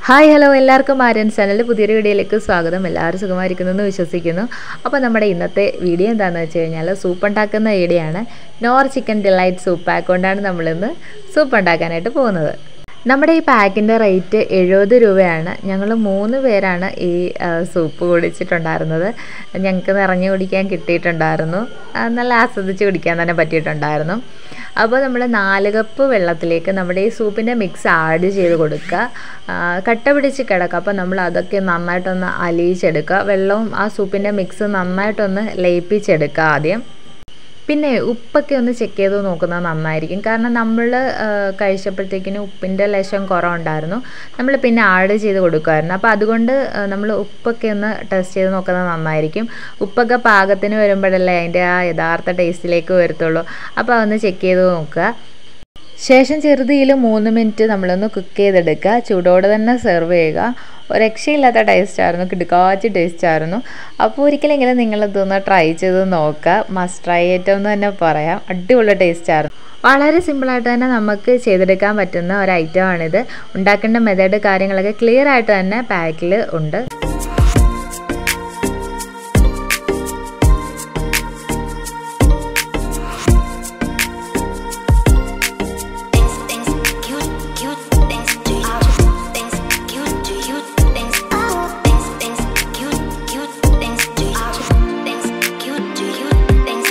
Hi hello എല്ലാവർക്കും ആര്യൻ ചാനലിൽ പുതിയൊരു വീഡിയോയിലേക്ക് സ്വാഗതം എല്ലാവരും സുഖമായിരിക്കുന്നു എന്ന് വിശ്വസിക്കുന്നു അപ്പോൾ നമ്മുടെ ഇന്നത്തെ വീഡിയോ എന്താണെന്ന് വെച്ച് കഴിഞ്ഞാൽ സൂപ്പ് ഉണ്ടാക്കുന്ന വീഡിയോ ആണ് Knorr chicken delight soup pack കൊണ്ടാണ് നമ്മളിന്ന് സൂപ്പ് ഉണ്ടാക്കാനായിട്ട് പോകുന്നത് നമ്മുടെ ഈ പാക്കിൻ്റെ റേറ്റ് എഴുപത് രൂപയാണ് ഞങ്ങൾ മൂന്ന് പേരാണ് ഈ ആ, സൂപ്പ് കുടിച്ചിട്ടുണ്ടായിരുന്നത് ഞങ്ങൾക്ക് നിറഞ്ഞു കുടിക്കാൻ കിട്ടിയിട്ടുണ്ടായിരുന്നു ആ, നല്ല ആസ്വദിച്ച് കുടിക്കാൻ തന്നെ പറ്റിയിട്ടുണ്ടായിരുന്നു അപ്പോൾ നമ്മൾ നാല് കപ്പ് വെള്ളത്തിലേക്ക് നമ്മുടെ ഈ സൂപ്പിൻ്റെ മിക്സ് ആഡ് ചെയ്ത് കൊടുക്കുക ആ, കട്ട പിടിച്ച് കിടക്കുക അപ്പോൾ നമ്മൾ അതൊക്കെ നന്നായിട്ടൊന്ന് അലിയിച്ചെടുക്കുക വെള്ളവും ആ സൂപ്പിൻ്റെ മിക്സ് നന്നായിട്ടൊന്ന് ലയിപ്പിച്ചെടുക്കുക ആദ്യം പിന്നെ ഉപ്പൊക്കെ ഒന്ന് ചെക്ക് ചെയ്ത് നോക്കുന്നത് നന്നായിരിക്കും കാരണം നമ്മൾ കഴിച്ചപ്പോഴത്തേക്കിനും ഉപ്പിൻ്റെ ലേശം കുറവുണ്ടായിരുന്നു നമ്മൾ പിന്നെ ആഡ് ചെയ്ത് കൊടുക്കുമായിരുന്നു അപ്പോൾ അതുകൊണ്ട് നമ്മൾ ഉപ്പൊക്കെ ഒന്ന് ടെസ്റ്റ് ചെയ്ത് നോക്കുന്നത് നന്നായിരിക്കും ഉപ്പൊക്കെ പാകത്തിന് വരുമ്പോഴല്ലേ അതിൻ്റെ ആ യഥാർത്ഥ ടേസ്റ്റിലേക്ക് വരത്തുള്ളൂ അപ്പോൾ അതൊന്ന് ചെക്ക് ചെയ്ത് നോക്കുക ശേഷം ചെറുതീയിൽ മൂന്ന് മിനിറ്റ് നമ്മളൊന്ന് കുക്ക് ചെയ്തെടുക്കുക ചൂടോടെ തന്നെ സെർവ് ചെയ്യുക ഒരു രക്ഷയില്ലാത്ത ടേസ്റ്റ് ആയിരുന്നു കിടുക്കാച്ച് ടേസ്റ്റ് ആയിരുന്നു അപ്പോൾ ഒരിക്കലെങ്കിലും നിങ്ങൾ ഇതൊന്ന് ട്രൈ ചെയ്ത് നോക്കുക മസ്റ്റ് ട്രൈ ഐറ്റം എന്ന് തന്നെ പറയാം അടിപൊളി ടേസ്റ്റ് ആയിരുന്നു വളരെ സിമ്പിളായിട്ട് തന്നെ നമുക്ക് ചെയ്തെടുക്കാൻ പറ്റുന്ന ഒരു ഐറ്റമാണിത് ഉണ്ടാക്കേണ്ട മെത്തേഡ് കാര്യങ്ങളൊക്കെ ക്ലിയർ ആയിട്ട് തന്നെ പാക്കിൽ ഉണ്ട് Things, things, cute, cute things to you. Things, cute to you. Things, things, things, cute, cute things to you. Things, cute to you. Things.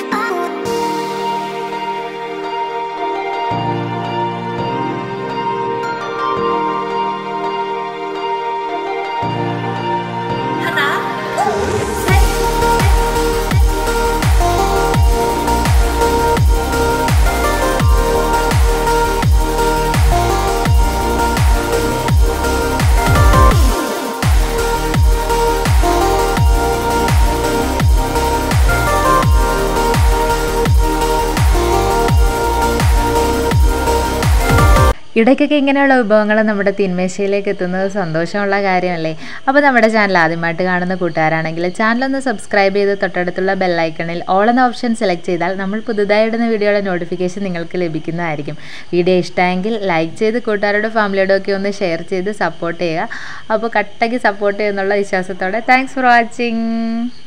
ഇടയ്ക്കൊക്കെ ഇങ്ങനെയുള്ള വിഭവങ്ങൾ നമ്മുടെ തിന്മേശയിലേക്ക് എത്തുന്നത് സന്തോഷമുള്ള കാര്യമല്ലേ അപ്പോൾ നമ്മുടെ ചാനൽ ആദ്യമായിട്ട് കാണുന്ന കൂട്ടുകാരാണെങ്കിൽ ചാനലൊന്ന് സബ്സ്ക്രൈബ് ചെയ്ത് തൊട്ടടുത്തുള്ള ബെല്ലൈക്കണിൽ ഓൾ എന്ന ഓപ്ഷൻ സെലക്ട് ചെയ്താൽ നമ്മൾ പുതുതായി ഇടുന്ന വീഡിയോയുടെ നോട്ടിഫിക്കേഷൻ നിങ്ങൾക്ക് ലഭിക്കുന്നതായിരിക്കും വീഡിയോ ഇഷ്ടമെങ്കിൽ ലൈക്ക് ചെയ്ത് കൂട്ടുകാരുടെ ഫാമിലിയോടും ഒക്കെ ഒന്ന് ഷെയർ ചെയ്ത് സപ്പോർട്ട് ചെയ്യുക അപ്പോൾ കട്ടയ്ക്ക് സപ്പോർട്ട് ചെയ്യുന്നുള്ള വിശ്വാസത്തോടെ താങ്ക്സ് ഫോർ വാച്ചിങ്